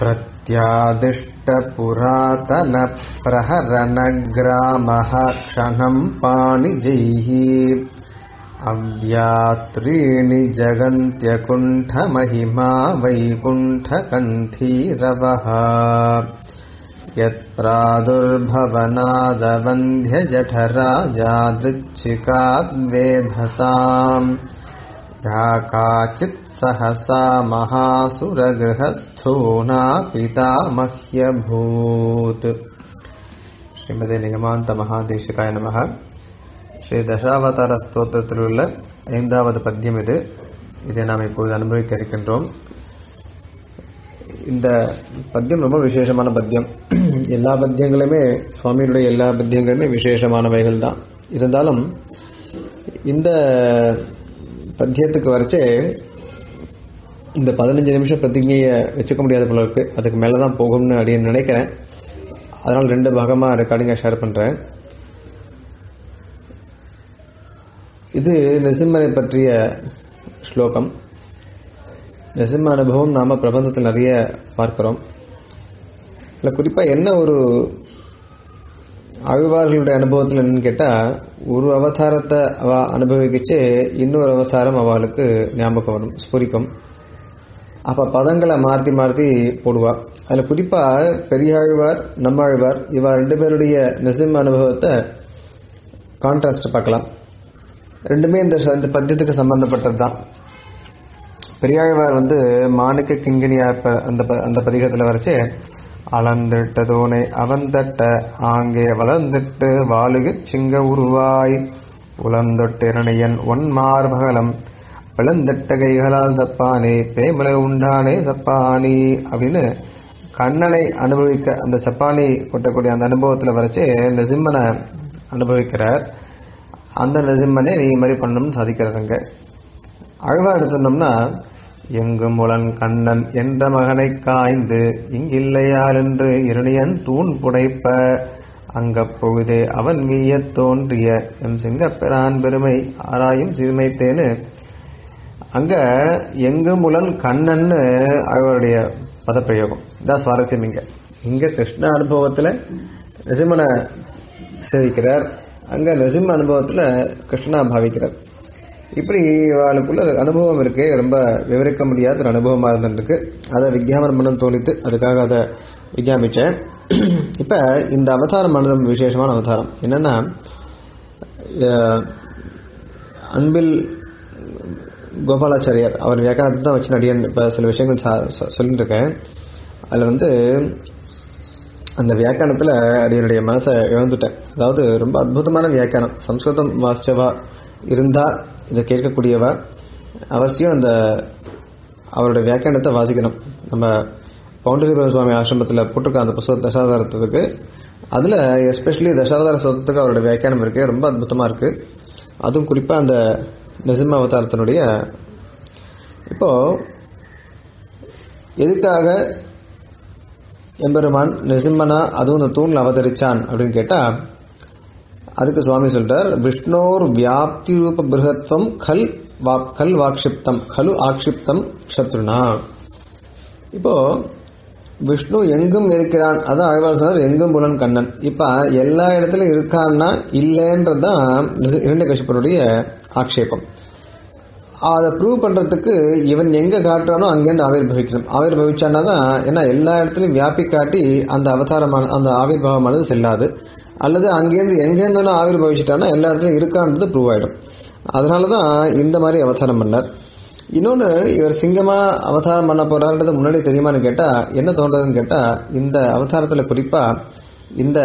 प्रत्यादिष्टपुरातनप्रहरणग्रामः क्षणं पाणिजैः अव्यात्रीणि जगन्त्यकुण्ठमहिमा वैकुण्ठकण्ठीरवः यत्प्रादुर्भवनादवन्ध्यजठराजादृच्छिकाद्वेधसाम् या काचित् सहसा महासुरगृहस्थूणा पितामह्यभूत् ஸ்ரீமதி நிகமாந்த மகாதேசிகாய நமக ஸ்ரீ தசாவதார ஸ்தோத்திரத்தில் உள்ள ஐந்தாவது பத்தியம் இது இதை நாம் இப்போது அனுபவிக்க இருக்கின்றோம் இந்த பத்தியம் ரொம்ப விசேஷமான பத்தியம் எல்லா பத்தியங்களுமே சுவாமியுடைய எல்லா பத்தியங்களுமே விசேஷமானவைகள் தான் இருந்தாலும் இந்த பத்தியத்துக்கு வரைச்சே இந்த பதினஞ்சு நிமிஷம் பிரதிஜையை வச்சுக்க முடியாத போல இருக்கு அதுக்கு மேலே தான் போகும்னு அப்படின்னு நினைக்கிறேன் அதனால் ரெண்டு பாகமாக ரெக்கார்டிங்காக ஷேர் பண்ணுறேன் இது நரசிம்மரை பற்றிய ஸ்லோகம் நரசிம்ம அனுபவம் நாம் பிரபந்தத்தில் நிறைய பார்க்கிறோம் இதில் குறிப்பாக என்ன ஒரு ஆழ்வார்களுடைய அனுபவத்தில் என்னன்னு கேட்டால் ஒரு அவதாரத்தை அவ அனுபவிக்கிச்சு இன்னொரு அவதாரம் அவளுக்கு ஞாபகம் வரும் ஸ்புரிக்கும் அப்போ பதங்களை மாற்றி மாற்றி போடுவா அதில் குறிப்பாக பெரியாழ்வார் நம்மாழ்வார் இவா ரெண்டு பேருடைய நரசிம்ம அனுபவத்தை கான்ட்ராஸ்ட் பார்க்கலாம் ரெண்டுமே இந்த இந்த பத்தியத்துக்கு சம்பந்தப்பட்டது தான் பெரியாழ்வார் வந்து மாணிக்க கிங்கினியா அந்த அந்த பதிகத்தில் வரைச்சு அளந்திட்டதோனை அவன் தட்ட ஆங்கே வளர்ந்திட்டு வாழுகு சிங்க உருவாய் உளந்தொட்டிரணியன் ஒன் மார்பகலம் பிளந்திட்ட கைகளால் சப்பானே பேமலை உண்டானே சப்பானி அப்படின்னு கண்ணனை அனுபவிக்க அந்த சப்பானி கொட்டக்கூடிய அந்த அனுபவத்தில் வரைச்சு நசிம்மனை அனுபவிக்கிறார் அந்த நசிம்மனை நீ மாதிரி பண்ணணும்னு சாதிக்கிறாங்க அழகா எடுத்துட்டோம்னா எங்கும் முலன் கண்ணன் என்ற மகனை காய்ந்து இங்கில்லையார் என்று இரணியன் தூண் புடைப்ப அங்க பொழுதே அவன் மீய தோன்றிய எம் சிங்கப்பிரான் பெருமை ஆராயும் சிறுமைத்தேனு அங்க எங்கு முலன் கண்ணன்னு அவருடைய பதப்பிரயோகம் இதான் சுவாரஸ்யம் இங்க இங்க கிருஷ்ண அனுபவத்துல நசிம்மனை சேவிக்கிறார் அங்க நசிம்ம அனுபவத்துல கிருஷ்ணா பாவிக்கிறார் இப்படி அவளுக்குள்ள அனுபவம் இருக்கு ரொம்ப விவரிக்க முடியாத ஒரு அனுபவமா இருந்துருக்கு அதை விஜயாபனம் பண்ண தோணித்து அதுக்காக அதை விஜயாபிச்சேன் இப்ப இந்த அவதாரம் மனதம் விசேஷமான அவதாரம் என்னன்னா அன்பில் கோபாலாச்சாரியார் அவர் வியாக்கணத்தை தான் வச்சு நடிகன் இப்போ சில விஷயங்கள் சொல்லிட்டு இருக்கேன் அதில் வந்து அந்த வியாக்கியானத்தில் அடியனுடைய மனசை இழந்துட்டேன் அதாவது ரொம்ப அற்புதமான வியாக்கியானம் சம்ஸ்கிருதம் வாசிச்சவா இருந்தால் இதை கேட்கக்கூடியவா அவசியம் அந்த அவருடைய வியாக்கியானத்தை வாசிக்கணும் நம்ம பவுண்டரிபுரம் சுவாமி ஆசிரமத்தில் போட்டிருக்க அந்த புஸ்தக தசாவதாரத்துக்கு அதில் எஸ்பெஷலி தசாவதார சுத்தத்துக்கு அவருடைய வியாக்கியானம் இருக்குது ரொம்ப அற்புதமாக இருக்குது அதுவும் குறிப்பாக அந்த நசிம்ம அவதாரத்தினுடைய இப்போ எதுக்காக எம்பெருமான் நசிம்மனா அதுவும் இந்த தூணில் அவதரிச்சான் அப்படின்னு கேட்டா அதுக்கு சுவாமி சொல்றார் விஷ்ணோர் வியாப்தி ரூப பிருகத்வம் கல் கல் வாக்ஷிப்தம் கலு ஆக்ஷிப்தம் சத்ருனா இப்போ விஷ்ணு எங்கும் இருக்கிறான் அதான் ஆழ்வார் சொன்னார் எங்கும் புலன் கண்ணன் இப்ப எல்லா இடத்துலயும் இருக்கான்னா இல்லைன்றதுதான் இரண்டு கஷ்யப்பனுடைய ஆக்ஷேபம் அதை ப்ரூவ் பண்றதுக்கு இவன் எங்க காட்டுறானோ அங்கேருந்து ஆவிர்வவிக்கணும் ஆவிர்வவிச்சானா தான் ஏன்னா எல்லா இடத்துலையும் வியாபி காட்டி அந்த அவதாரமான அந்த ஆவிர்வாவமானது செல்லாது அல்லது அங்கேருந்து எங்கேருந்து ஆவிர்வவிச்சிட்டானா எல்லா இடத்துலையும் இருக்கான்றது ப்ரூவ் ஆயிடும் அதனால தான் இந்த மாதிரி அவதாரம் பண்ணார் இன்னொன்று இவர் சிங்கமா அவதாரம் பண்ண போறாருன்றது முன்னாடி தெரியுமான்னு கேட்டா என்ன தோன்றதுன்னு கேட்டா இந்த அவதாரத்தில் குறிப்பா இந்த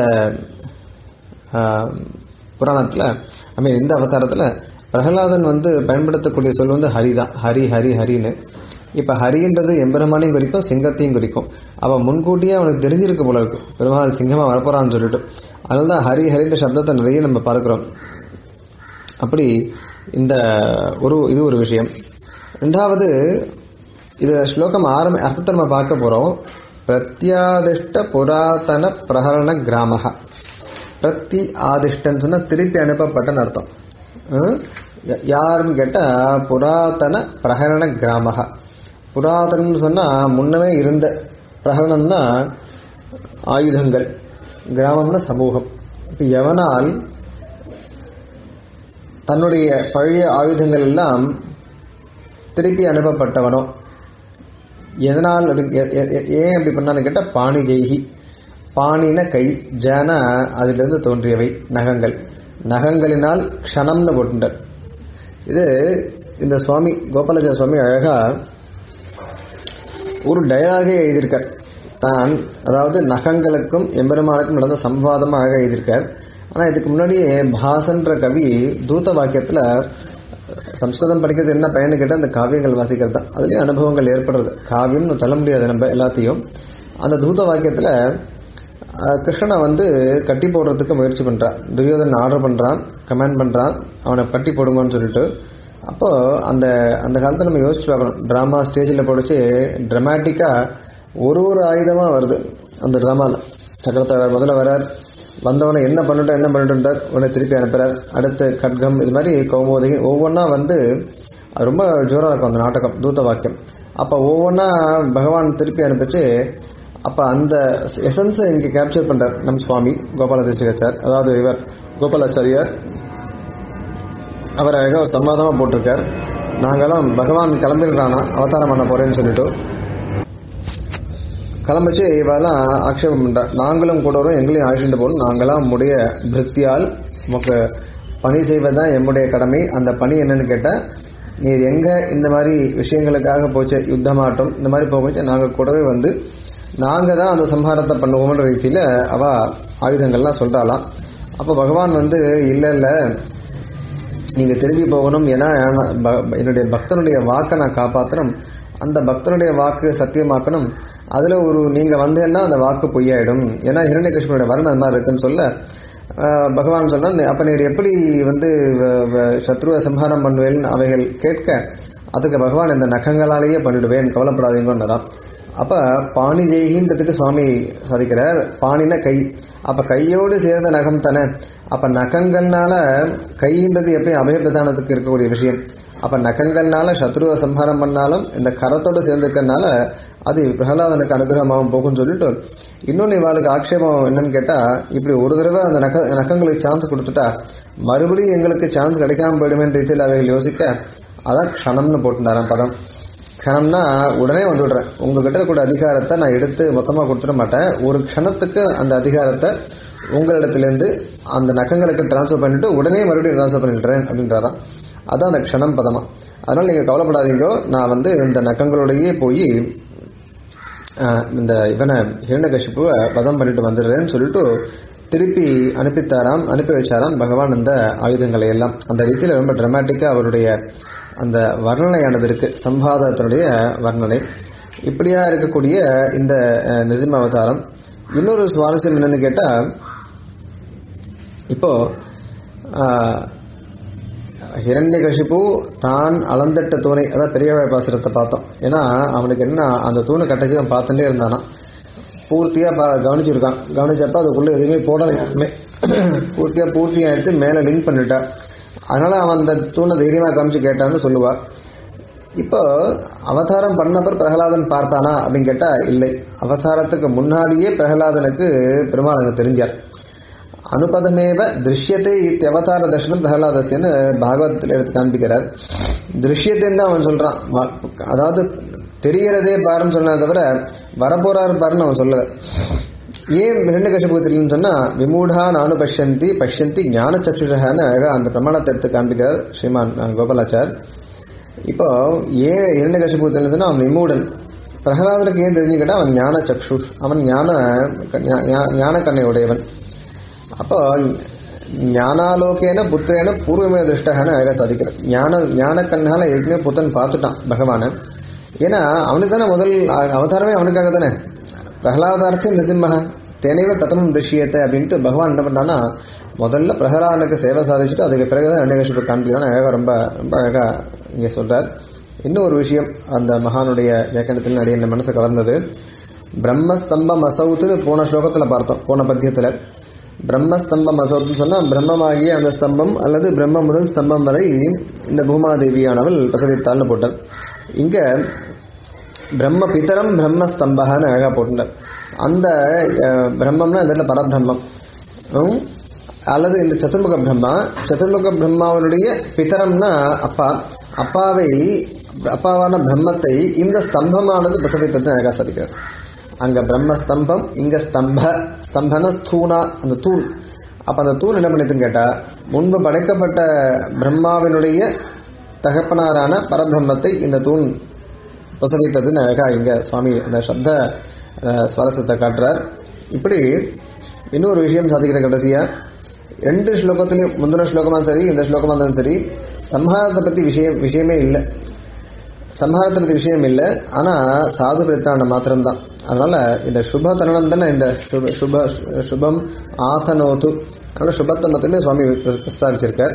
புராணத்தில் ஐ மீன் இந்த அவதாரத்தில் பிரகலாதன் வந்து பயன்படுத்தக்கூடிய சொல் வந்து ஹரி தான் ஹரி ஹரி ஹரின்னு இப்போ ஹரின்றது எம்பெருமானையும் குறிக்கும் சிங்கத்தையும் குறிக்கும் அவன் முன்கூட்டியே அவனுக்கு தெரிஞ்சிருக்க போல இருக்கு பெருமாள் சிங்கமா வரப்போறான்னு சொல்லிட்டு அதனால தான் ஹரி ஹரின்ற சப்தத்தை நிறைய நம்ம பார்க்கிறோம் அப்படி இந்த ஒரு இது ஒரு விஷயம் ரெண்டாவது இது ஸ்லோகம் ஆரம்பி அர்த்தத்தை நம்ம பார்க்க போறோம் பிரத்யாதிஷ்ட புராதன பிரகரண கிராமக பிரத்தி ஆதிஷ்டன்னு சொன்னா திருப்பி அனுப்பப்பட்டன்னு அர்த்தம் யாருன்னு கேட்டா புராதன பிரகரண கிராமக புராதனம்னு சொன்னா முன்னமே இருந்த பிரகரணம்னா ஆயுதங்கள் கிராமம்னா சமூகம் இப்போ எவனால் தன்னுடைய பழைய ஆயுதங்கள் எல்லாம் திருப்பி அனுப்பப்பட்டவனோ எதனால் அப்படி- எ- எ- எ- ஏன் அப்படி பண்ணான்னு கேட்டால் பாணி ஜெய்கி பாணின கை ஜன அதிலிருந்து தோன்றியவை நகங்கள் நகங்களினால் க்ஷணம்னு போட்டுட்டார் இது இந்த சுவாமி கோபாலஜா சுவாமி அழகா ஒரு டயலாகே எழுதியிருக்கார் தான் அதாவது நகங்களுக்கும் எம்பெருமானுக்கும் நடந்த சம்வாதமாக எழுதியிருக்கார் ஆனால் இதுக்கு முன்னாடியே பாசன்ற கவி தூத வாக்கியத்தில் சம்ஸ்கிருதம் படிக்கிறது என்ன பயன்னு கேட்டால் அந்த காவியங்கள் வாசிக்கிறது தான் அதுலேயும் அனுபவங்கள் ஏற்படுறது காவியம்னு சொல்ல முடியாது நம்ம எல்லாத்தையும் அந்த தூத வாக்கியத்தில் கிருஷ்ணனை வந்து கட்டி போடுறதுக்கு முயற்சி பண்ணுறான் துரியோதன் ஆர்டர் பண்ணுறான் கமெண்ட் பண்ணுறான் அவனை கட்டி போடுங்கன்னு சொல்லிட்டு அப்போ அந்த அந்த காலத்தில் நம்ம யோசிச்சு பார்க்கணும் ட்ராமா ஸ்டேஜில் படிச்சு ட்ரமாட்டிக்காக ஒரு ஒரு ஆயுதமாக வருது அந்த ட்ராமாவில் சக்கரத்தார் முதல்ல வரார் வந்தவனை என்ன பண்ணிட்டோம் என்ன பண்ணிட்டுன்றார் உடனே திருப்பி அனுப்புறார் அடுத்து கட்கம் இது மாதிரி கௌமோதகி ஒவ்வொன்றா வந்து அது ரொம்ப ஜோராக இருக்கும் அந்த நாடகம் தூத வாக்கியம் அப்போ ஒவ்வொன்றா பகவான் திருப்பி அனுப்பிச்சு அப்போ அந்த எசன்ஸை இங்கே கேப்சர் பண்ணுறார் நம் சுவாமி கோபால தேசிகாச்சார் அதாவது இவர் கோபாலாச்சாரியார் அவர் அழகாக ஒரு சம்வாதமாக போட்டிருக்கார் நாங்கெல்லாம் பகவான் கிளம்பிடுறானா அவதாரம் பண்ண போறேன்னு சொல்லிட்டு கிளம்பிச்சு இவெல்லாம் ஆக்ஷேபம் பண்றா நாங்களும் கூட வரும் எங்களையும் ஆட்சிட்டு போகணும் நாங்களாம் நம்முடைய பிருத்தியால் உமக்கு பணி செய்வதுதான் எம்முடைய கடமை அந்த பணி என்னன்னு கேட்டால் நீ எங்க இந்த மாதிரி விஷயங்களுக்காக போச்சு யுத்தமாட்டம் இந்த மாதிரி போச்சு நாங்கள் கூடவே வந்து நாங்கள் தான் அந்த சம்ஹாரத்தை பண்ணுவோம்ன்ற ரீதியில் அவ ஆயுதங்கள்லாம் சொல்றாளாம் அப்போ பகவான் வந்து இல்லை இல்லை நீங்க திரும்பி போகணும் ஏன்னா நான் ப- என்னுடைய பக்தனுடைய வாக்கை நான் காப்பாற்றணும் அந்த பக்தனுடைய வாக்கு சத்தியமாக்கணும் அதுல ஒரு நீங்க வந்தேன்னா அந்த வாக்கு பொய்யாயிடும் ஏன்னா ஹிரண்யகிருஷ்ணனுடைய வர்ணம் அது மாதிரி இருக்குன்னு சொல்ல ஆஹ், பகவான் சொன்னா அப்ப நீர் எப்படி வந்து வ- வ- சத்ருவை சம்ஹாரம் பண்ணுவேன் அவைகள் கேட்க அதுக்கு பகவான் இந்த நகங்களாலேயே பண்ணிடுவேன் கவலைப்படாதீங்கன்னாராம் அப்ப பாணி ஜெய்கின்றதுக்கு சுவாமி சாதிக்கிறார் பாணின கை அப்ப கையோடு சேர்ந்த நகம் தானே அப்ப நகங்கள்னால கைன்றது எப்பயும் அபயப்பிரதானத்துக்கு இருக்கக்கூடிய விஷயம் அப்ப நகங்கள்னால சத்ருவ சம்ஹாரம் பண்ணாலும் இந்த கரத்தோடு சேர்ந்துக்கிறதுனால அது பிரகலாதனுக்கு அனுகிரகமாகவும் போகும்னு சொல்லிட்டு இன்னொன்று இவாளுக்கு ஆக்ஷேபம் என்னன்னு கேட்டா இப்படி ஒரு தடவை அந்த நக நகங்களுக்கு சான்ஸ் கொடுத்துட்டா மறுபடியும் எங்களுக்கு சான்ஸ் கிடைக்காம போயிடுமேன்ற ரீதியில் அவைகள் யோசிக்க அதான் க்ஷணம்னு போட்டுட்டாராம் பதம் க்ஷணம்னா உடனே வந்து விடுறேன் உங்ககிட்ட இருக்கக்கூடிய அதிகாரத்தை நான் எடுத்து மொத்தமாக கொடுத்துட மாட்டேன் ஒரு க்ஷணத்துக்கு அந்த அதிகாரத்தை உங்களிடத்திலேருந்து அந்த நகங்களுக்கு டிரான்ஸ்ஃபர் பண்ணிட்டு உடனே மறுபடியும் டிரான்ஸ்ஃபர் பண்ணிடுறேன் அப்படின்றாராம் அதான் அந்த க்ஷணம் பதமா அதனால நீங்க கவலைப்படாதீங்க நான் வந்து இந்த நகங்களோடையே போய் ஆஹ், இந்த இவனை ஹிரண்யகசிப்புவை வதம் பண்ணிட்டு வந்துடுறேன்னு சொல்லிட்டு திருப்பி அனுப்பித்தாராம் அனுப்பி வச்சாராம் பகவான் இந்த ஆயுதங்களை எல்லாம் அந்த ரீதியில் ரொம்ப டிராமாட்டிக்காக அவருடைய அந்த வர்ணனையானது இருக்கு சம்பாதத்தினுடைய வர்ணனை இப்படியா இருக்கக்கூடிய இந்த அஹ், நிசிம்ம அவதாரம் இன்னொரு சுவாரஸ்யம் என்னன்னு கேட்டா இப்போ ஆஹ், ஹிரண்யகசிபு தான் அளந்தட்ட தூணை அதான் பெரியவாழ் பாசுரத்தை பார்த்தோம் ஏன்னா அவனுக்கு என்ன அந்த தூணை கட்டச்சு அவன் பார்த்துட்டே இருந்தானா பூர்த்தியா பா கவனிச்சிருக்கான் கவனிச்சப்ப அதுக்குள்ள எதுவுமே போடல யாருமே பூர்த்தியா பூர்த்தியா எடுத்து மேல லிங்க் பண்ணிட்டா அதனால அவன் அந்த தூணை தைரியமா காமிச்சு கேட்டான்னு சொல்லுவா இப்போ அவதாரம் பண்ணப்பர் பிரகலாதன் பார்த்தானா அப்படின்னு கேட்டா இல்லை அவதாரத்துக்கு முன்னாடியே பிரகலாதனுக்கு பெருமாள் அங்க தெரிஞ்சார் அனுபதமேவ திருஷ்யத்தை இத்தியவதார தர்ஷனம் பிரகலாதஸ்யன்னு பாகவதத்தில் எடுத்து காண்பிக்கிறார் திருஷ்யத்தைன்னு தான் அவன் சொல்றான் வ- அதாவது தெரிகிறதே பாருன்னு சொன்னதை தவிர வரப்போறாரு பாருன்னு அவன் சொல்லல ஏன் ஹிரண்யகசிபுக்கு தெரியும்னு சொன்னா விமூடா நானு பஷ்யந்தி பஷ்யந்தி ஞான சக்ஷுஷன்னு அழகா அந்த பிரமாணத்தை எடுத்து காண்பிக்கிறார் ஸ்ரீமான் அஹ், கோபாலாச்சார் இப்போ ஏன் இரண்டகசிபு தெரிஞ்சதுன்னா அவன் விமூடன் பிரகலாதனுக்கு ஏன் தெரிஞ்சு கேட்டா அவன் ஞான சக்ஷு அவன் ஞான ஞா- ஞா- ஞான கண்ணை உடையவன் அப்போ ஞானாலோகேன புத்திரேன பூர்வமே திருஷ்டகன்னு அழகா சாதிக்கிறார் ஞான ஞான கண்ணால ஏற்கனவே புத்தன் பார்த்துட்டான் பகவான ஏன்னா அவனுக்கு தானே முதல் அ- அவதாரமே அவனுக்காக தானே பிரகலாதார்த்தம் நிசிம்மக தேனைவ பிரதமம் திருஷ்யத்தை அப்படின்ட்டு பகவான் என்ன பண்ணான்னா முதல்ல பிரகலாதனுக்கு சேவை சாதிச்சுட்டு அதுக்கு பிறகுதான் அன்னைகேஸ்வரர் காண்பிக்கிறான் அழகா ரொம்ப ரொம்ப அழகா இங்க சொல்றார் இன்னும் ஒரு விஷயம் அந்த மகானுடைய வியாக்கியானத்தில் நிறைய என் மனசு கலர்ந்தது பிரம்மஸ்தம்பம் அசௌத்துன்னு போன ஸ்லோகத்துல பார்த்தோம் போன பத்தியத்துல பிரம்மஸ்தம்பம் அசௌத்துன்னு சொன்னா பிரம்மமாகிய அந்த ஸ்தம்பம் அல்லது பிரம்ம முதல் ஸ்தம்பம் வரை இந்த பூமாதேவியானவள் பிரசவித்தாள்னு போட்டார் இங்க பிரம்ம பிதரம் பிரம்ம ஸ்தம்பகன்னு அழகா போட்டுட்டார் அந்த அஹ், பிரம்மம்னா இந்த இடத்துல பரபிரம்மம் ஹம், அல்லது இந்த சதுர்முக பிரம்மா சதுர்முக பிரம்மாவனுடைய பிதரம்னா அப்பா அப்பாவை அப்பாவான பிரம்மத்தை இந்த ஸ்தம்பமானது பிரசவித்தது அழகா சாதிக்கிறார் அங்க பிரம்ம ஸ்தம்பம் இங்க ஸ்தம்ப ஸ்தம்பன ஸ்தூணா அந்த தூண் அப்ப அந்த தூண் என்ன பண்ணிதுன்னு கேட்டா முன்பு படைக்கப்பட்ட பிரம்மாவினுடைய தகப்பனாரான பரபிரம்மத்தை இந்த தூண் பிரசவித்ததுன்னு அழகா இங்க சுவாமி அந்த சப்த அஹ், ஸ்வரசத்தை காட்டுறார் இப்படி இன்னொரு விஷயம் சாதிக்கிற கடைசியா ரெண்டு ஸ்லோகத்திலையும் முந்தின ஸ்லோகமா சரி இந்த ஸ்லோகமா இருந்தாலும் சரி சம்ஹாரத்தை பத்தி விஷயம் விஷயமே இல்லை சம்ஹாரத்தை பத்தி விஷயம் இல்லை ஆனா சாது பிரத்தாண்டம் மாத்திரம்தான் அதனால இந்த சுப தருணம் தானே இந்த சுப சுப சுபம் ஆசனோத்து அதனால சுபத்தை மட்டுமே சுவாமி பிர- பிரஸ்தாபிச்சிருக்கார்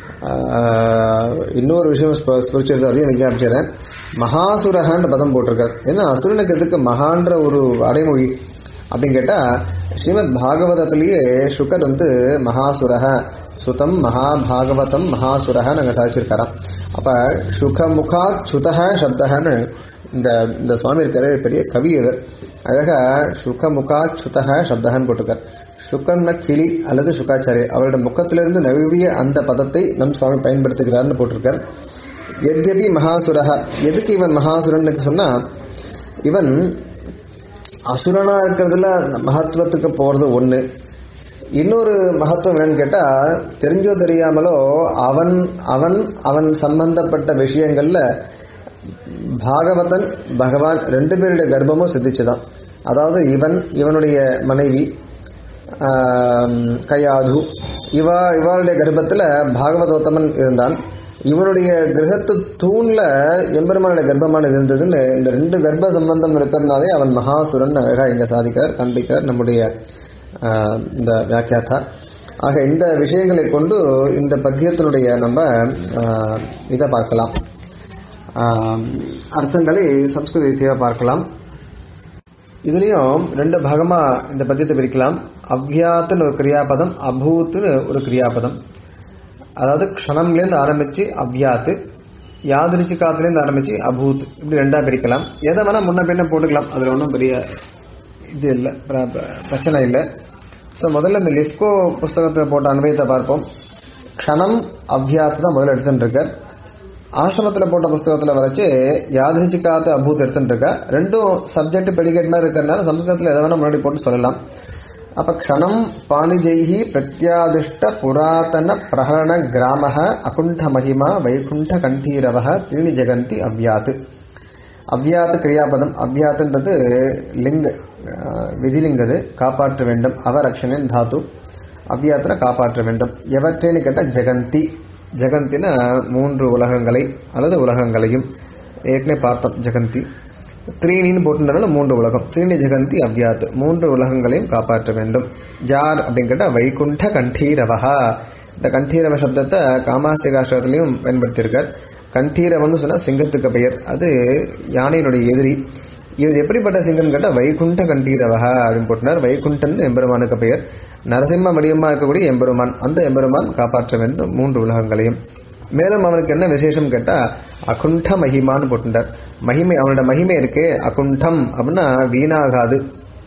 ஆஹ், இன்னொரு விஷயம் ஸ்ப- ஸ்புரிச்சது அதையும் விஞ்ஞாபிச்சிடறேன் மகாசுரகன்னு பதம் போட்டிருக்கார் ஏன்னா அசுரனுக்கு எதுக்கு மகான்ற ஒரு அடைமொழி அப்படின்னு கேட்டா ஸ்ரீமத் பாகவதத்திலேயே சுகர் வந்து மகாசுரக சுதம் மகாபாகவதம் மகாசுரக நாங்க சாதிச்சிருக்காராம் அப்ப சுகமுகா சுதக சப்தகன்னு இந்த இந்த சுவாமி இருக்கிற பெரிய கவி இவர் அழகா சுகமுகா சுதக சப்தகன்னு போட்டிருக்கார் சுகர்ன கிளி அல்லது சுகாச்சாரிய அவரோட முகத்திலிருந்து நழுவிய அந்த பதத்தை நம் சுவாமி பயன்படுத்துகிறார்னு போட்டிருக்கார் எத்யபி மகாசுரக எதுக்கு இவன் மகாசுரனுக்கு சொன்னா இவன் அசுரனா இருக்கிறதுல மகத்துவத்துக்கு போறது ஒண்ணு இன்னொரு மகத்துவம் என்னன்னு கேட்டா தெரிஞ்சோ தெரியாமலோ அவன் அவன் அவன் சம்பந்தப்பட்ட விஷயங்கள்ல பாகவதன் பகவான் ரெண்டு பேருடைய கர்ப்பமும் சித்திச்சுதான் அதாவது இவன் இவனுடைய மனைவி ஆம், கயாது இவா இவளுடைய கர்ப்பத்துல பாகவதோத்தமன் இருந்தான் இவனுடைய கிரகத்து தூண்ல எம்பெருமானுடைய கர்ப்பமானது இருந்ததுன்னு இந்த ரெண்டு கர்ப்ப சம்பந்தம் இருக்கிறதுனாலே அவன் மகாசுரன் அழகா இங்க சாதிக்கிறார் கண்டிக்கிறார் நம்முடைய ஆஹ், இந்த வியாக்கியாத்தா ஆக இந்த விஷயங்களை கொண்டு இந்த பத்தியத்தினுடைய நம்ம ஆஹ், இதை பார்க்கலாம் ஆஹ், அர்த்தங்களை சம்ஸ்கிருத ரீதியாக பார்க்கலாம் இதுலயும் ரெண்டு பாகமா இந்த பத்தியத்தை பிரிக்கலாம் அவ்யாத்துன்னு ஒரு கிரியாபதம் அபூத்துன்னு ஒரு கிரியாபதம் அதாவது க்ஷணம்லேருந்து ஆரம்பிச்சு அவ்யாத்து யாதிரிச்சு காத்துலேருந்து ஆரம்பிச்சு அபூத் இப்படி ரெண்டா பிரிக்கலாம் எதை வேணா முன்ன பின்ன போட்டுக்கலாம் அதுல ஒன்றும் பெரிய இது இல்லை பிர- பிர- பிரச்சனை இல்லை ஸோ முதல்ல இந்த லிஃப்கோ புஸ்தகத்தில் போட்ட அன்வயத்தை பார்ப்போம் க்ஷணம் அவ்யாத்து தான் முதல்ல எடுத்துட்டு இருக்கார் ஆசிரமத்தில் போட்ட புஸ்தகத்தில் வரைச்சு யாதிரிச்சு காத்து அபூத் எடுத்துட்டு இருக்கா ரெண்டும் சப்ஜெக்ட் பெடிகேட் மாதிரி இருக்கிறதுனால சம்ஸ்கிருதத்தில் எதை வேணா முன்னாடி போட்டு சொல்லலாம் அப்ப க்ஷணம் பாணிஜைஹி பிரத்யாதிஷ்ட புராதன பிரகரண கிராம அகுண்ட மகிமா வைகுண்ட கண்டீரவ தீணி ஜெகந்தி அவ்யாத்து அவ்யாத்து கிரியாபதம் அவ்யாத்துன்றது லிங்க அஹ், விதிலிங்கது காப்பாற்ற வேண்டும் அவரக்ஷனின் தாத்து அவ்யாத்திர காப்பாற்ற வேண்டும் எவற்றேன்னு கேட்டால் ஜெகந்தி ஜெகந்தின மூன்று உலகங்களை அல்லது உலகங்களையும் ஏற்கனவே பார்த்தோம் ஜெகந்தி த்ரீனின்னு போட்டிருந்தனால மூன்று உலகம் த்ரீனி ஜெகந்தி அவ்யாத் மூன்று உலகங்களையும் காப்பாற்ற வேண்டும் யார் அப்படின்னு கேட்டால் வைகுண்ட கண்டீரவஹா இந்த கண்டீரவ சப்தத்தை காமாசிகாஸ்திரத்திலையும் பயன்படுத்தியிருக்கார் கண்டீரவன்னு சொன்னா சிங்கத்துக்கு பெயர் அது யானையினுடைய எதிரி இது எப்படிப்பட்ட சிங்கம் கேட்டால் வைகுண்ட கண்டீரவஹா அப்படின்னு போட்டினார் வைகுண்டன் எம்பெருமானுக்கு பெயர் நரசிம்ம வடிவமா இருக்கக்கூடிய எம்பெருமான் அந்த எம்பெருமான் காப்பாற்ற வேண்டும் மூன்று உலகங்களையும் மேலும் அவனுக்கு என்ன விசேஷம் கேட்டா அகுண்ட மகிமான்னு போட்டுட்டார் மகிமை அவனோட மகிமை இருக்கே அகுண்டம் அப்படின்னா வீணாகாது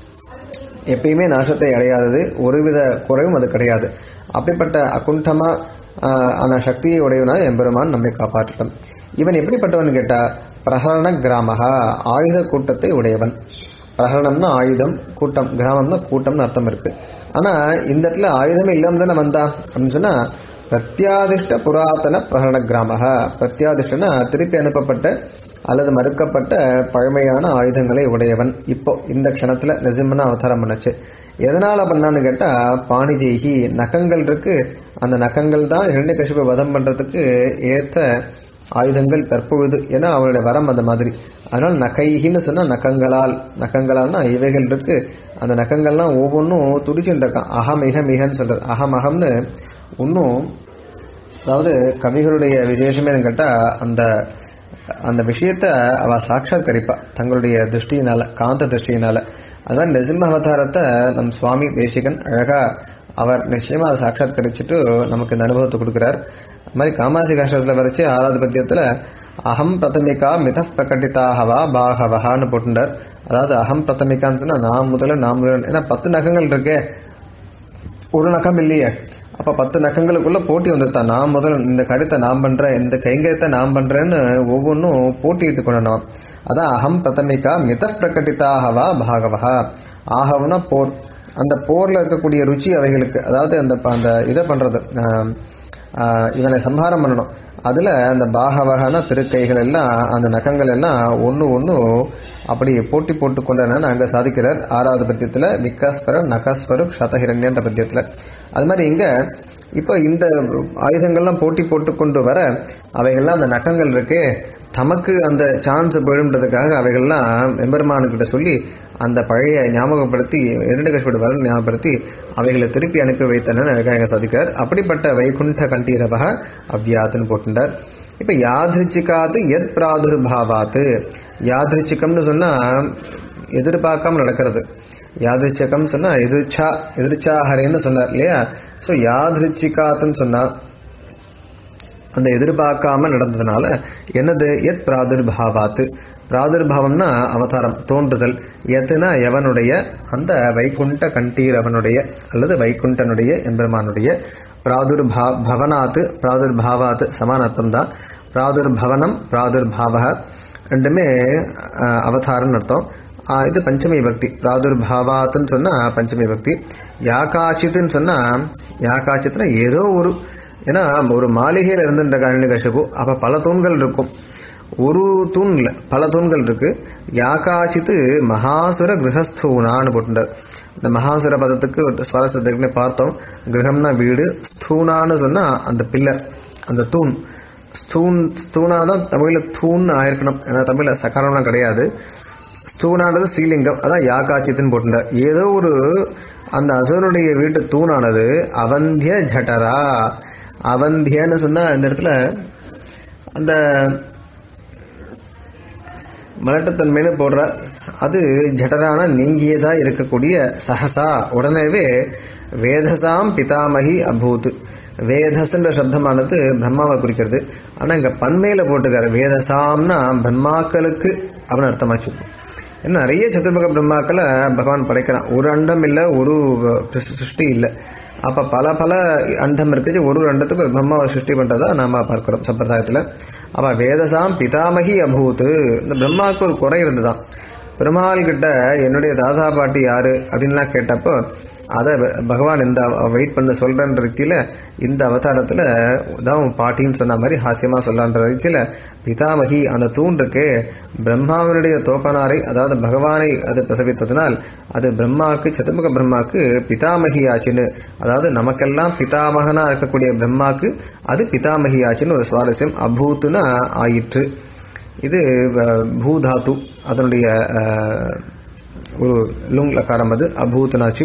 எப்பயுமே நாசத்தை அடையாதது ஒருவித குறைவும் அது கிடையாது அப்படிப்பட்ட அகுண்டமா ஆஹ், ஆன சக்தியை உடையவனான எம்பெருமான் நம்மை காப்பாற்றட்டும் இவன் எப்படிப்பட்டவன் கேட்டா பிரகரண கிராமகா ஆயுத கூட்டத்தை உடையவன் பிரகரணம்னா ஆயுதம் கூட்டம் கிராமம்னா கூட்டம்னு அர்த்தம் இருக்கு ஆனா இந்த இடத்துல ஆயுதமே இல்லாம தானே வந்தான் அப்படின்னு சொன்னா பிரத்யாதிஷ்ட புராதன பிரகரண கிராமக பிரத்யாதிஷ்டனா திருப்பி அனுப்பப்பட்ட அல்லது மறுக்கப்பட்ட பழமையான ஆயுதங்களை உடையவன் இப்போ இந்த க்ஷணத்துல நிசிம்மன அவதாரம் பண்ணுச்சு எதனால பண்ணான்னு கேட்டா பாணிஜெய்கி நகங்கள் இருக்கு அந்த நகங்கள் தான் இரண்டு வதம் பண்றதுக்கு ஏத்த ஆயுதங்கள் தற்பொழுது ஏன்னா அவனுடைய வரம் அந்த மாதிரி அதனால் நகைகின்னு சொன்னா நகங்களால் நகங்களால்னா இவைகள் இருக்கு அந்த நகங்கள்லாம் ஒவ்வொன்றும் துடிச்சுட்டு இருக்கான் அகம் இக மிகன்னு சொல்றது அகம் அகம்னு இன்னும் அதாவது கவிகளுடைய விசேஷமே கேட்டா அந்த அந்த விஷயத்த அவ சாட்சாத்கரிப்பா தங்களுடைய திருஷ்டியினால காந்த திருஷ்டியினால அதான் நெசிம்ம அவதாரத்தை நம் சுவாமி தேசிகன் அழகா அவர் நிச்சயமா அதை சாட்சாத்கரிச்சுட்டு நமக்கு இந்த அனுபவத்தை கொடுக்கிறார் அது மாதிரி காமாசி காஷ்டத்தில் வரைச்சு ஆறாவது பத்தியத்துல அகம் பிரதமிகா மித பிரகட்டிதாகவா பாகவகான்னு போட்டுட்டார் அதாவது அகம் பிரதமிகான்னு சொன்னா நான் முதல்ல நான் முதல்ல ஏன்னா பத்து நகங்கள் இருக்கே ஒரு நகம் இல்லையே அப்ப பத்து நகங்களுக்குள்ள போட்டி வந்துருத்தா நான் முதல்ல இந்த கருத்தை நான் பண்றேன் இந்த கைங்கரியத்தை நான் பண்றேன்னு ஒவ்வொன்றும் போட்டியிட்டு கொண்டனோம் அதான் அகம் பிரதமிகா மித பிரகட்டிதாகவா பாகவகா ஆகவனா போர் அந்த போர்ல இருக்கக்கூடிய ருச்சி அவைகளுக்கு அதாவது அந்த அந்த இதை பண்றது ஆஹ், ஆஹ், இவனை சம்ஹாரம் பண்ணணும் அதுல அந்த பாகவகன திருக்கைகள் எல்லாம் அந்த நகங்கள் எல்லாம் ஒன்று ஒன்று அப்படி போட்டி போட்டு கொண்டன அங்க சாதிக்கிறார் ஆறாவது பத்தியத்துல விக்காஸ்வர நகஸ்வரு க்ஷதஹிரண்யன்ற பத்தியத்துல அது மாதிரி இங்க இப்போ இந்த ஆயுதங்கள்லாம் போட்டி போட்டு கொண்டு வர அவைகள்லாம் அந்த நகங்கள் இருக்கே தமக்கு அந்த சான்ஸ் போயிடும்ன்றதுக்காக அவைகள்லாம் எம்பெருமானுக்கிட்ட சொல்லி அந்த பழைய ஞாபகப்படுத்தி இரண்டு கஷ்டப்பட்டு வர ஞாபகப்படுத்தி அவைகளை திருப்பி அனுப்பி வைத்தன எங்க சாதிக்கிறார் அப்படிப்பட்ட வைகுண்ட கண்டீரவக அவ்யாத்துன்னு போட்டுட்டார் இப்ப யாதிருச்சிக்காது எத் பிராதுர்பாவாத்து யாதிருச்சிகம்னு சொன்னா எதிர்பார்க்காம நடக்கிறது யாதிருச்சகம் சொன்னா எதிர்ச்சா எதிர்ச்சாஹரேன்னு சொன்னார் இல்லையா சோ யாதிருச்சிகாத்துன்னு சொன்னா அந்த எதிர்பார்க்காம நடந்ததுனால என்னது எத் பிராதுர்பாவாத்து பிராதுர்பாவம்னா அவதாரம் தோன்றுதல் எதுனா எவனுடைய அந்த வைகுண்ட கண்டீரவனுடைய அல்லது வைகுண்டனுடைய எம்பெருமானுடைய பிராதுர்பா பவனாத்து பிராதுர்பாவாத்து சமானத்தம் தான் பிராதுர்பவனம் பிராதுர்பாவக ரெண்டுமே அஹ், அவதாரம்னு அர்த்தம் ஆஹ், இது பஞ்சமி பக்தி பிராதுர்பாவாத்துன்னு சொன்னா பஞ்சமி பக்தி யாகாச்சித்துன்னு சொன்னா யாகாச்சித்னா ஏதோ ஒரு ஏன்னா ஒரு மாளிகையில் இருந்துன்ற காரணி கஷபு அப்ப பல தூண்கள் இருக்கும் ஒரு தூண் இல்ல பல தூண்கள் இருக்கு யாகாச்சித்து மகாசுர கிரகஸ்தூனான்னு போட்டுட்டார் இந்த மகாசுர பதத்துக்கு ஒரு சுவாரஸ்யத்துக்குன்னு பார்த்தோம் கிரகம்னா வீடு ஸ்தூனான்னு சொன்னா அந்த பில்லர் அந்த தூண் ஸ்தூன் ஸ்தூனா தான் தமிழ்ல தூண் ஆயிருக்கணும் ஏன்னா தமிழ்ல சக்கரம்லாம் கிடையாது ஸ்தூனானது ஸ்ரீலிங்கம் அதான் யாகாச்சித்துன்னு போட்டுட்டார் ஏதோ ஒரு அந்த அசுரனுடைய வீட்டு தூணானது அவந்திய ஜட்டரா அவந்தியன்னு சொன்னா இந்த இடத்துல அந்த மலட்டுத்தன்மைன்னு போடுற அது ஜடரான நீங்கியதா இருக்கக்கூடிய சஹசா உடனேவே வேதசாம் பிதாமகி அபூத் வேதஸ்ன்ற சப்தமானது பிரம்மாவை குறிக்கிறது ஆனா இங்க பன்மையில போட்டுக்காரு வேதசாம்னா பிரம்மாக்களுக்கு அப்படின்னு அர்த்தமாச்சு ஏன்னா நிறைய சதுர்முக பிரம்மாக்களை பகவான் படைக்கிறான் ஒரு அண்டம் இல்ல ஒரு சிருஷ்டி இல்ல அப்ப பல பல அண்டம் இருக்குது ஒரு ஒரு அண்டத்துக்கு ஒரு பிரம்மாவை சிருஷ்டி பண்றதா நாம பார்க்கிறோம் சம்பிரதாயத்துல அப்ப வேதசாம் பிதாமகி அபூத்து இந்த பிரம்மாவுக்கு ஒரு குறை இருந்துதான் பெருமாள் கிட்ட என்னுடைய தாதா பாட்டி யாரு அப்படின்லாம் கேட்டப்போ அதை பகவான் இந்த வெயிட் பண்ண சொல்றன்ற ரீதியில இந்த அவதாரத்துல தான் உன் பாட்டின்னு சொன்ன மாதிரி ஹாஸ்யமா சொல்லன்ற ரீதியில பிதாமகி அந்த தூண் இருக்கு பிரம்மாவினுடைய தோப்பனாரை அதாவது பகவானை அது பிரசவித்ததினால் அது பிரம்மாவுக்கு சதுர்முக பிரம்மாவுக்கு பிதாமகி ஆச்சுன்னு அதாவது நமக்கெல்லாம் பிதாமகனா இருக்கக்கூடிய பிரம்மாக்கு அது பிதாமகி ஆச்சுன்னு ஒரு சுவாரஸ்யம் அபூத்துனா ஆயிற்று இது அஹ், பூதாத்து அதனுடைய அஹ், ஒரு லுங் லக்காரம் அது அபூத்தனாச்சு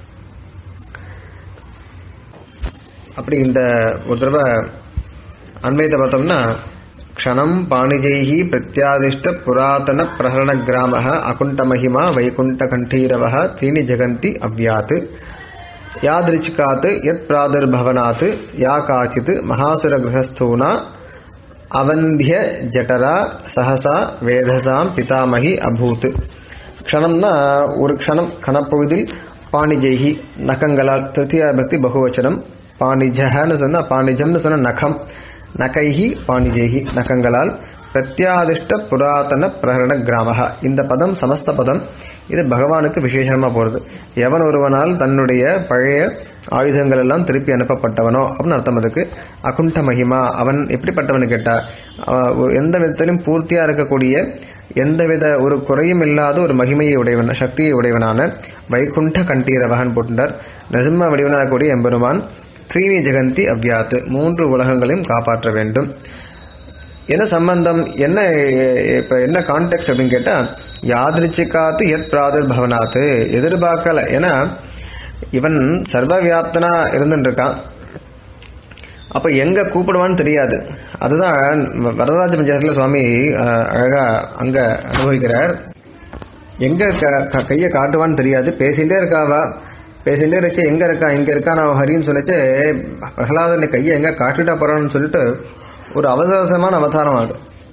அப்படி இந்த ஒரு தடவை அன்வயத்தை பார்த்தோம்னா க்ஷணம் பாணிஜைஹி பிரத்யாதிஷ்ட புராதன பிரகரண கிராம அகுண்ட மகிமா வைகுண்ட கண்டீரவ தீனி ஜெகந்தி அவ்யாத் யாதிருச்சிகாத் யத் பிராதுர்பவனாத் யா காச்சித் மகாசுர கிரகஸ்தூனா அவந்திய ஜட்டரா சஹசா வேதசாம் பிதாமகி அபூத் க்ஷணம்னா ஒரு க்ஷணம் கணப்பொழுதில் பாணிஜைஹி நகங்களால் திருத்தியா பக்தி பகுவச்சனம் பாணிஜன்னு சொன்னா பாணிஜம்னு சொன்னா நகம் நகைஹி பாணிஜேஹி நகங்களால் பிரத்யாதிஷ்ட புராதன பிரகரண கிராமக இந்த பதம் சமஸ்த பதம் இது பகவானுக்கு விசேஷமா போறது எவன் ஒருவனால் தன்னுடைய பழைய ஆயுதங்கள் எல்லாம் திருப்பி அனுப்பப்பட்டவனோ அப்படின்னு அர்த்தம் அதுக்கு அகுண்ட மகிமா அவன் எப்படிப்பட்டவனு கேட்டா அவன் ஒரு எந்த விதத்திலும் பூர்த்தியா இருக்கக்கூடிய எந்தவித ஒரு குறையும் இல்லாத ஒரு மகிமையை உடையவன் சக்தியை உடையவனான வைகுண்ட கண்டீரவகன் போட்டுட்டார் நசிம்ம வடிவனாகக்கூடிய எம்பெருமான் த்ரீனி ஜெகந்தி அவ்யாத்து மூன்று உலகங்களையும் காப்பாற்ற வேண்டும் என்ன சம்பந்தம் என்ன இப்ப என்ன கான்டெக்ட் அப்படின்னு கேட்டா யாதிருச்சிகாத்து எத் பிராதுர் பவனாத்து எதிர்பார்க்கல ஏன்னா இவன் சர்வ வியாப்தனா இருந்துட்டு இருக்கான் அப்ப எங்க கூப்பிடுவான்னு தெரியாது அதுதான் வரதராஜ பஞ்சாயத்துல சுவாமி அஹ், அழகா அங்க அனுபவிக்கிறார் எங்க க- க- கைய காட்டுவான்னு தெரியாது பேசிட்டே இருக்காவா பேசிட்டே இருச்சு எங்க இருக்கா இங்க இருக்கா நான் ஹரின்னு சொல்லிட்டு பிரகலாதனை கையை எங்க காட்டிட்டா போறான்னு சொல்லிட்டு ஒரு அவசர அவசரமான அவதாரம் ஆகும்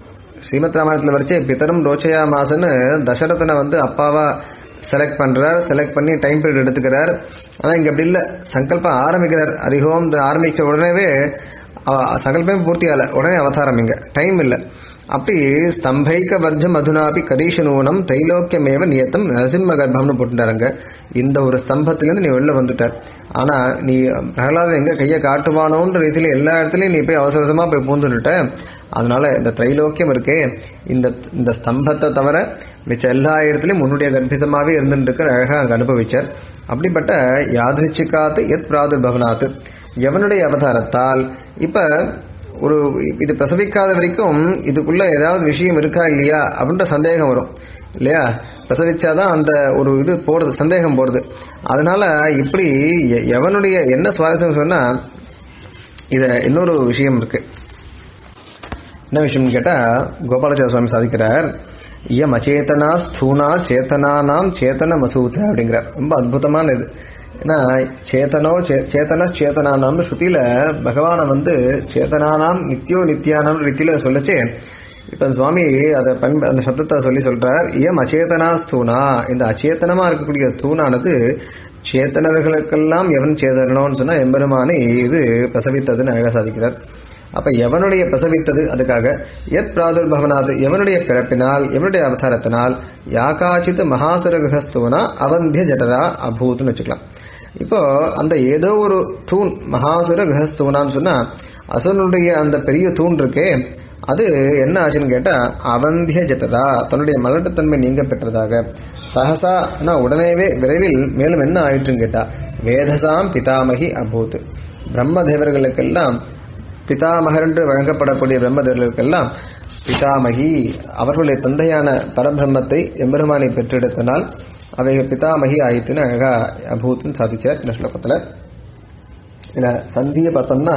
ஸ்ரீமத் ராமாயணத்தில் வரைச்சே பிதரும் ரோச்சையா மாசன்னு தசரதனை வந்து அப்பாவா செலக்ட் பண்றார் செலக்ட் பண்ணி டைம் பீரியட் எடுத்துக்கிறார் ஆனா இங்க அப்படி இல்லை சங்கல்பம் ஆரம்பிக்கிறார் அரிஹோம் ஆரம்பிச்ச உடனேவே அவ- சங்கல்பமே பூர்த்தி ஆகல உடனே அவதாரம் இங்க டைம் இல்லை அப்படி ஸ்தம்பைக்க வர்ஜம் அதுனாபி கரீஷனூனம் தைலோக்கியமேவ நியத்தம் நரசிம்ம கர்ப்பம்னு போட்டுட்டாருங்க இந்த ஒரு ஸ்தம்பத்திலேருந்து நீ வெளில வந்துட்டார் ஆனா நீ பிரகலாதன் எங்க கையை காட்டுவானோன்ற ரீதியில எல்லா இடத்துலயும் நீ போய் அவசர அவசரமா போய் பூந்துட்ட அதனால இந்த திரைலோக்கியம் இருக்கே இந்த இந்த ஸ்தம்பத்தை தவிர மிச்ச எல்லா இடத்துலயும் உன்னுடைய கர்ப்பிதமாவே இருந்துட்டு இருக்கிற அழகா அங்க அனுபவிச்சார் அப்படிப்பட்ட யாதிருச்சிகாத்து எத் பிராதுர்பவனாத்து எவனுடைய அவதாரத்தால் இப்ப ஒரு இது பிரசவிக்காத வரைக்கும் இதுக்குள்ள ஏதாவது விஷயம் இருக்கா இல்லையா அப்படின்ற சந்தேகம் வரும் இல்லையா பிரசவிச்சாதான் அந்த ஒரு இது போறது சந்தேகம் போறது அதனால இப்படி எ- எவனுடைய என்ன சுவாரஸ்யம் சொன்னா இத இன்னொரு விஷயம் இருக்கு என்ன விஷயம்னு கேட்டா கோபாலாச்சார சுவாமி சாதிக்கிறார் இயம் அச்சேதனா ஸ்தூனா சேத்தனானாம் சேத்தன மசூத அப்படிங்கிறார் ரொம்ப அற்புதமான இது ஏன்னா சேத்தனோ சே- சேத்தன சேத்தனானாம்னு ஸ்ருதியில பகவானை வந்து சேத்தனானாம் நித்யோ நித்யானாம் ரீதியில சொல்லச்சே இப்ப சுவாமி அதை பண்பு அந்த சப்தத்தை சொல்லி சொல்றார் இயம் அச்சேதனா ஸ்தூனா இந்த அச்சேதனமா இருக்கக்கூடிய ஸ்தூனானது சேத்தனர்களுக்கெல்லாம் எவன் சேதனோன்னு சொன்னா எம்பெருமானை இது பிரசவித்ததுன்னு அழகா சாதிக்கிறார் அப்ப எவனுடைய பிரசவித்தது அதுக்காக எத் பிராதுர்பவனாது எவனுடைய பிறப்பினால் எவனுடைய அவதாரத்தினால் யாகாச்சித் மகாசுரகஸ்தூனா அவந்திய ஜடரா அபூத்னு வச்சுக்கலாம் இப்போ அந்த ஏதோ ஒரு தூண் மகாசுர கிரகஸ்தூனான்னு சொன்னா அசுரனுடைய அந்த பெரிய தூண் இருக்கே அது என்ன ஆச்சுன்னு கேட்டா அவந்திய ஜட்டதா தன்னுடைய மலட்டுத்தன்மை நீங்க பெற்றதாக சகசா உடனேவே விரைவில் மேலும் என்ன ஆயிற்றுன்னு கேட்டா வேதசாம் பிதாமகி அபூத் பிரம்மதேவர்களுக்கெல்லாம் பிதாமகர் என்று வழங்கப்படக்கூடிய பிரம்மதேவர்களுக்கெல்லாம் பிதாமகி அவர்களுடைய தந்தையான பரபிரம்மத்தை எம்பெருமானை பெற்றெடுத்தனால் அவைகள் பிதாமகி ஆயித்துன்னு அழகா அபூத்துன்னு சாதிச்சார் இந்த ஸ்லோகத்துல இதுல சந்தியை பார்த்தோம்னா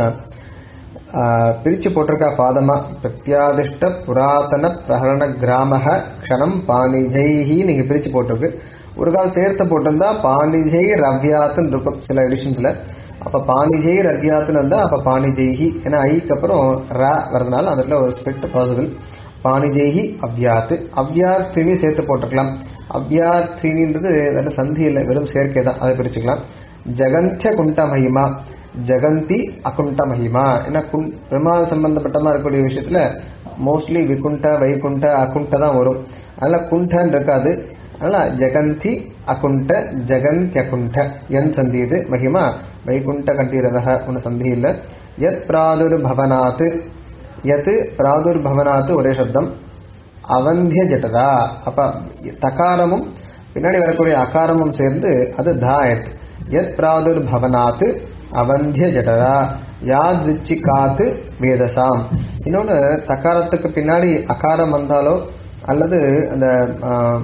ஆஹ், பிரிச்சு போட்டிருக்கா பாதமா பிரத்யாதிஷ்ட புராதன பிரகரண கிராமக க்ஷணம் பாணிஜைஹி நீங்க பிரிச்சு போட்டிருக்கு ஒரு கால் சேர்த்து போட்டிருந்தா பாணிஜை ரவ்யாத்துன்னு இருக்கும் சில எடிஷன்ஸ்ல அப்ப பாணிஜை ரவ்யாத்துன்னு வந்தா அப்ப பாணிஜைஹி ஏன்னா ஐக்கு அப்புறம் ர வரதுனால அந்த இடத்துல ஒரு ஸ்பிரிட் பாசிபிள் பாணிஜேகி அவ்யாத்து அவ்யார்த்தினி சேர்த்து போட்டுக்கலாம் அவ்யார்த்தினின்றது நல்ல சந்தி இல்லை வெறும் சேர்க்கை தான் அதை பிரிச்சுக்கலாம் ஜெகந்திய குண்ட மகிமா ஜெகந்தி அகுண்ட மகிமா ஏன்னா குண் பிரம்மாத சம்பந்தப்பட்டமா இருக்கக்கூடிய விஷயத்துல மோஸ்ட்லி விகுண்ட வைகுண்ட அகுண்ட தான் வரும் அதனால குண்டன்னு இருக்காது அதனால ஜெகந்தி அகுண்ட ஜெகந்தி அகுண்ட என் சந்தி இது மகிமா வைகுண்ட கண்டீரதக ஒன்று சந்தி இல்லை யத் பிராதுர்பவனாத் யத் பிராதுர்பவனாத் ஒரே சப்தம் அவந்திய ஜட்டதா அப்ப தகாரமும் பின்னாடி வரக்கூடிய அகாரமும் சேர்ந்து அது தாயத் யத் பிராதுர்பவனாத் அவந்திய ஜடரா யாதிச்சிகாத்து வேதசாம் இன்னொன்று தகாரத்துக்கு பின்னாடி அகாரம் வந்தாலோ அல்லது அந்த ஆ,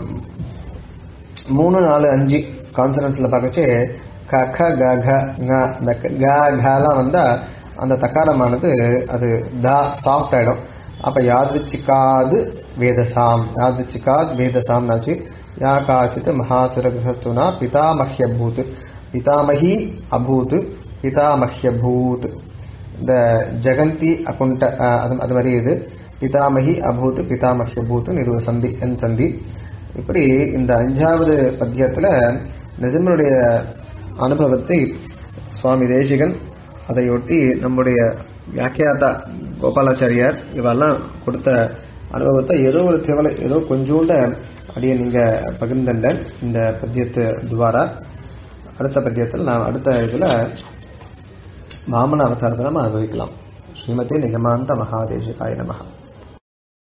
மூணு நாலு அஞ்சு கான்சனன்ஸ்ல பார்க்கச்சு க க க க ங அந்த க க கலாம் வந்தா அந்த தக்காரமானது அது தா சாஃப்ட் ஆயிடும் அப்ப யாதிச்சிக்காது வேதசாம் யாதிச்சிக்காத் வேதசாம்னாச்சு யா காச்சித் மகாசுர கிரகஸ்துனா பிதாமஹ்யபூத் பிதாமகி அபூத் பிதாமஹ்யபூத் இந்த ஜெகந்தி அகுண்ட அஹ், அது அது மாதிரி இது பிதாமகி அபூத் பிதாமஹ்யபூத்னு இது ஒரு சந்தி என் சந்தி இப்படி இந்த அஞ்சாவது பத்தியத்துல நிஜமனுடைய அனுபவத்தை சுவாமி தேசிகன் அதையொட்டி நம்முடைய வியாக்கியாதா கோபாலாச்சாரியார் இவெல்லாம் கொடுத்த அனுபவத்தை ஏதோ ஒரு தேவலை ஏதோ கொஞ்சோண்ட அப்படியே நீங்க பகிர்ந்தண்ட இந்த பத்தியத்து துவாரா அடுத்த பத்தியத்தில் நான் அடுத்த இதுல வாமன அவதாரத்தை நம்ம அனுபவிக்கலாம் ஸ்ரீமதி நிகமாந்த மகாதேசிகாய நமகா